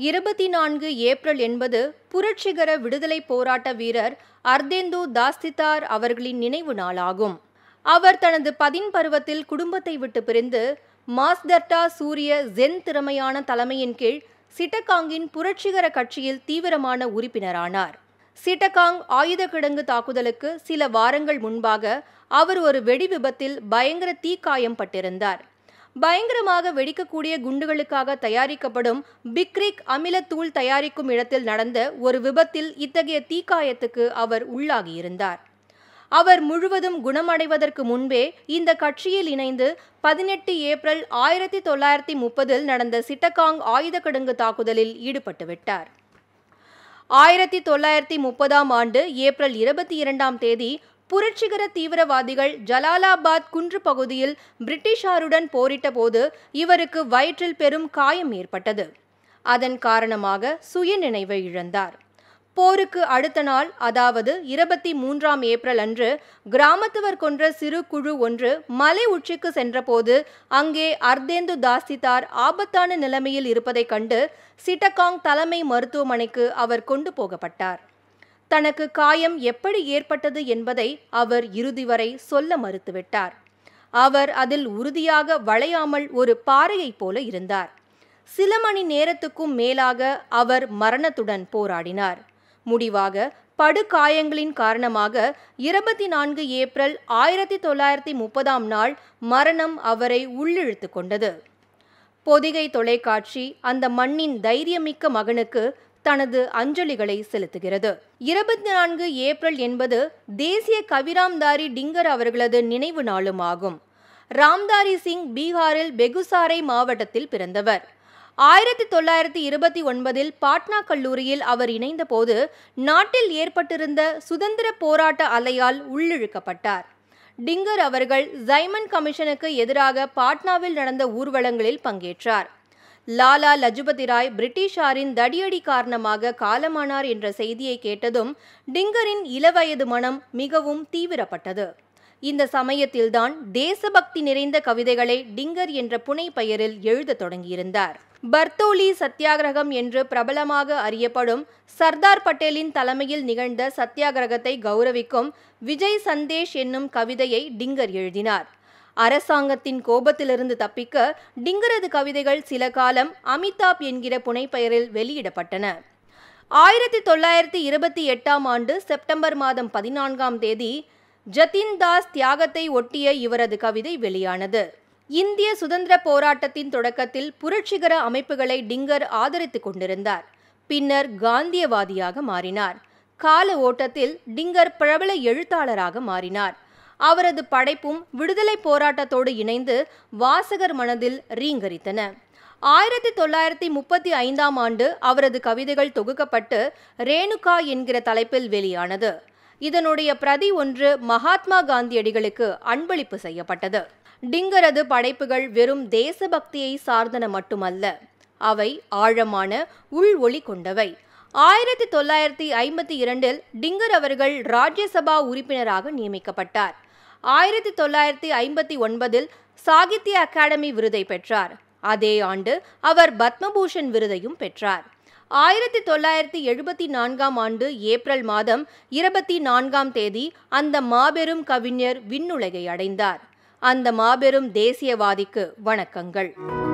இருபத்தி நான்கு ஏப்ரல் என்பது புரட்சிகர விடுதலை போராட்ட வீரர் அர்தேந்து தாஸ்திதார் அவர்களின் நினைவு நாளாகும் அவர் தனது பதின் பருவத்தில் குடும்பத்தை விட்டு பிரிந்து மாஸ்தர்டா சூரிய ஜென் திறமையான தலைமையின் கீழ் சிட்டகாங்கின் புரட்சிகர கட்சியில் தீவிரமான உறுப்பினரானார் சிட்டகாங் ஆயுத கிடங்கு தாக்குதலுக்கு சில வாரங்கள் முன்பாக அவர் ஒரு வெடி விபத்தில் பயங்கர தீக்காயம் பட்டிருந்தார் பயங்கரமாக வெடிக்கக்கூடிய குண்டுகளுக்காக தயாரிக்கப்படும் பிக்ரிக் அமிலத்தூள் தயாரிக்கும் இடத்தில் நடந்த ஒரு விபத்தில் இத்தகைய தீக்காயத்துக்கு அவர் உள்ளாகியிருந்தார் அவர் முழுவதும் குணமடைவதற்கு முன்பே இந்த கட்சியில் இணைந்து பதினெட்டு ஏப்ரல் ஆயிரத்தி தொள்ளாயிரத்தி முப்பதில் நடந்த சிட்டகாங் ஆயுத கிடங்கு தாக்குதலில் ஈடுபட்டு விட்டார் ஆயிரத்தி தொள்ளாயிரத்தி முப்பதாம் ஆண்டு ஏப்ரல் இருபத்தி இரண்டாம் தேதி புரட்சிகர தீவிரவாதிகள் ஜலாலாபாத் குன்று பகுதியில் பிரிட்டிஷாருடன் போரிட்ட போது இவருக்கு வயிற்றில் பெரும் காயம் ஏற்பட்டது அதன் காரணமாக சுயநினைவை இழந்தார் போருக்கு அடுத்த நாள் அதாவது இருபத்தி மூன்றாம் ஏப்ரல் அன்று கிராமத்துவர் கொன்ற சிறு குழு ஒன்று மலை உச்சிக்கு சென்றபோது அங்கே அர்தேந்து தாஸ்திதார் ஆபத்தான நிலைமையில் இருப்பதைக் கண்டு சிட்டகாங் தலைமை மருத்துவமனைக்கு அவர் கொண்டு போகப்பட்டார் தனக்கு காயம் எப்படி ஏற்பட்டது என்பதை அவர் இறுதி வரை சொல்ல மறுத்துவிட்டார் அவர் அதில் உறுதியாக வளையாமல் ஒரு பாறையைப் போல இருந்தார் சில மணி நேரத்துக்கும் மேலாக அவர் மரணத்துடன் போராடினார் முடிவாக படுகாயங்களின் காரணமாக இருபத்தி நான்கு ஏப்ரல் ஆயிரத்தி தொள்ளாயிரத்தி முப்பதாம் நாள் மரணம் அவரை உள்ளிழுத்து கொண்டது பொதிகை தொலைக்காட்சி அந்த மண்ணின் தைரியமிக்க மகனுக்கு தனது அஞ்சலிகளை செலுத்துகிறது இருபத்தி நான்கு ஏப்ரல் என்பது தேசிய கவிராம்தாரி டிங்கர் அவர்களது நினைவு நாளும் ஆகும் ராம்தாரி சிங் பீகாரில் பெகுசாரை மாவட்டத்தில் பிறந்தவர் ஆயிரத்தி தொள்ளாயிரத்தி இருபத்தி ஒன்பதில் பாட்னா கல்லூரியில் அவர் இணைந்தபோது நாட்டில் ஏற்பட்டிருந்த சுதந்திர போராட்ட அலையால் உள்ளிழுக்கப்பட்டார் டிங்கர் அவர்கள் ஜைமன் கமிஷனுக்கு எதிராக பாட்னாவில் நடந்த ஊர்வலங்களில் பங்கேற்றார் லாலா லஜபதி ராய் பிரிட்டிஷாரின் தடியடி காரணமாக காலமானார் என்ற செய்தியை கேட்டதும் டிங்கரின் இளவயது மனம் மிகவும் தீவிரப்பட்டது இந்த சமயத்தில்தான் தேசபக்தி நிறைந்த கவிதைகளை டிங்கர் என்ற புனை பெயரில் எழுதத் தொடங்கியிருந்தார் பர்தோலி சத்தியாகிரகம் என்று பிரபலமாக அறியப்படும் சர்தார் பட்டேலின் தலைமையில் நிகழ்ந்த சத்தியாகிரகத்தை கௌரவிக்கும் விஜய் சந்தேஷ் என்னும் கவிதையை டிங்கர் எழுதினார் அரசாங்கத்தின் கோபத்திலிருந்து தப்பிக்க டிங்கரது கவிதைகள் சில காலம் அமிதாப் என்கிற புனைப்பெயரில் வெளியிடப்பட்டன ஆயிரத்தி தொள்ளாயிரத்தி இருபத்தி எட்டாம் ஆண்டு செப்டம்பர் மாதம் பதினான்காம் தேதி ஜதின் தாஸ் தியாகத்தை ஒட்டிய இவரது கவிதை வெளியானது இந்திய சுதந்திர போராட்டத்தின் தொடக்கத்தில் புரட்சிகர அமைப்புகளை டிங்கர் ஆதரித்துக் கொண்டிருந்தார் பின்னர் காந்தியவாதியாக மாறினார் கால ஓட்டத்தில் டிங்கர் பிரபல எழுத்தாளராக மாறினார் அவரது படைப்பும் விடுதலை போராட்டத்தோடு இணைந்து வாசகர் மனதில் ரீங்கரித்தன ஆயிரத்தி தொள்ளாயிரத்தி முப்பத்தி ஐந்தாம் ஆண்டு அவரது கவிதைகள் தொகுக்கப்பட்டு ரேணுகா என்கிற தலைப்பில் வெளியானது இதனுடைய பிரதி ஒன்று மகாத்மா காந்தியடிகளுக்கு அன்பளிப்பு செய்யப்பட்டது டிங்கரது படைப்புகள் வெறும் தேசபக்தியை சார்ந்தன மட்டுமல்ல அவை ஆழமான உள் ஒளி கொண்டவை ஆயிரத்தி தொள்ளாயிரத்தி ஐம்பத்தி இரண்டில் டிங்கர் அவர்கள் ராஜ்யசபா உறுப்பினராக நியமிக்கப்பட்டார் ஆயிரத்தி தொள்ளாயிரத்தி ஐம்பத்தி ஒன்பதில் சாகித்ய அகாடமி விருதை பெற்றார் அதே ஆண்டு அவர் பத்மபூஷன் விருதையும் பெற்றார் ஆயிரத்தி தொள்ளாயிரத்தி எழுபத்தி நான்காம் ஆண்டு ஏப்ரல் மாதம் இருபத்தி நான்காம் தேதி அந்த மாபெரும் கவிஞர் விண்ணுலகை அடைந்தார் அந்த மாபெரும் தேசியவாதிக்கு வணக்கங்கள்